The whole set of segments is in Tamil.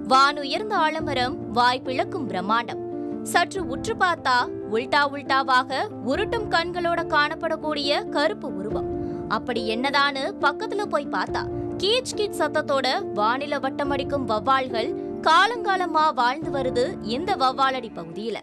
வானுயர்ந்த ஆலமரம் வாய் பிளக்கும் பிரம்மாண்டம் சற்று உற்று பார்த்தா உல்டா உல்டாவாக உருட்டும் கண்களோட காணப்படக்கூடிய கருப்பு உருவம் அப்படி என்னதான்னு பக்கத்துல போய் பார்த்தா கீச் கீச் சத்தத்தோட வானில வட்டமடிக்கும் வவ்வால்கள் காலங்காலமா வாழ்ந்து வருது இந்த வவ்வாலடி பகுதியில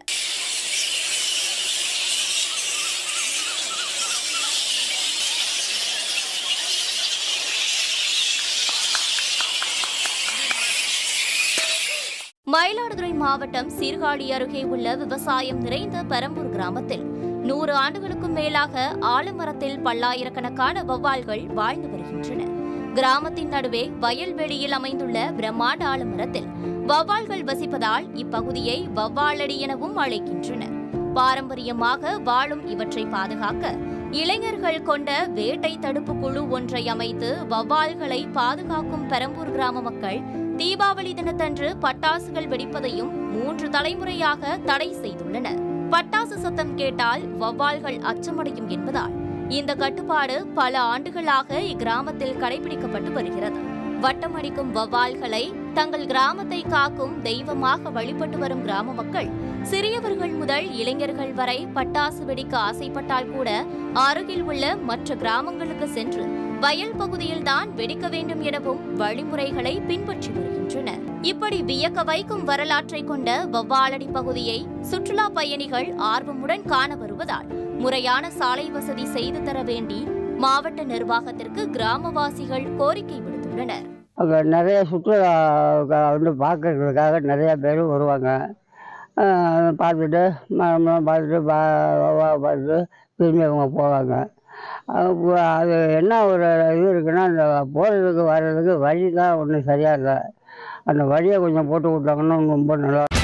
மயிலாடுதுறை மாவட்டம் சீர்காழி அருகே உள்ள விவசாயம் நிறைந்த பெரம்பூர் கிராமத்தில் நூறு ஆண்டுகளுக்கும் மேலாக ஆலமரத்தில் பல்லாயிரக்கணக்கான வவ்வால்கள் வாழ்ந்து வருகின்றன கிராமத்தின் நடுவே வயல்வெளியில் அமைந்துள்ள பிரம்மாண்ட ஆலமரத்தில் வவ்வால்கள் வசிப்பதால் இப்பகுதியை வவ்வாலடி எனவும் அழைக்கின்றனர் பாரம்பரியமாக வாழும் இவற்றை பாதுகாக்க இளைஞர்கள் கொண்ட வேட்டை தடுப்பு குழு ஒன்றை அமைத்து வவ்வால்களை பாதுகாக்கும் பெரம்பூர் கிராம மக்கள் தீபாவளி தினத்தன்று பட்டாசுகள் வெடிப்பதையும் மூன்று தலைமுறையாக தடை செய்துள்ளனர் பட்டாசு சத்தம் கேட்டால் வவ்வால்கள் அச்சமடையும் என்பதால் இந்த கட்டுப்பாடு பல ஆண்டுகளாக இக்கிராமத்தில் கடைபிடிக்கப்பட்டு வருகிறது வட்டமடிக்கும் வவ்வால்களை தங்கள் கிராமத்தை காக்கும் தெய்வமாக வழிபட்டு வரும் கிராம மக்கள் சிறியவர்கள் முதல் இளைஞர்கள் வரை பட்டாசு வெடிக்க ஆசைப்பட்டால் கூட அருகில் உள்ள மற்ற கிராமங்களுக்கு சென்று வயல் பகுதியில்தான் வெடிக்க வேண்டும் எனவும் வழிமுறைகளை பின்பற்றி வருகின்றனர் இப்படி வியக்க வைக்கும் வரலாற்றை கொண்ட வவ்வாலடி பகுதியை சுற்றுலா பயணிகள் ஆர்வமுடன் காண வருவதால் முறையான சாலை வசதி செய்து தர வேண்டி மாவட்ட நிர்வாகத்திற்கு கிராமவாசிகள் கோரிக்கை விடுத்துள்ளனர் அங்கே நிறைய சுற்றுலா க- வந்து பார்க்கறதுக்காக நிறைய பேர் வருவாங்க ஆஹ் பார்த்துட்டு மரம்லாம் பார்த்துட்டு பா வௌவால் பார்த்துட்டு திரும்பி அவங்க போவாங்க அப்போ அது என்ன ஒரு இது இருக்குன்னா அந்த போகிறதுக்கு வர்றதுக்கு வழி தான் ஒன்றும் சரியாக இல்லை அந்த வழியை கொஞ்சம் போட்டு விட்டாங்கன்னா ரொம்ப நல்லா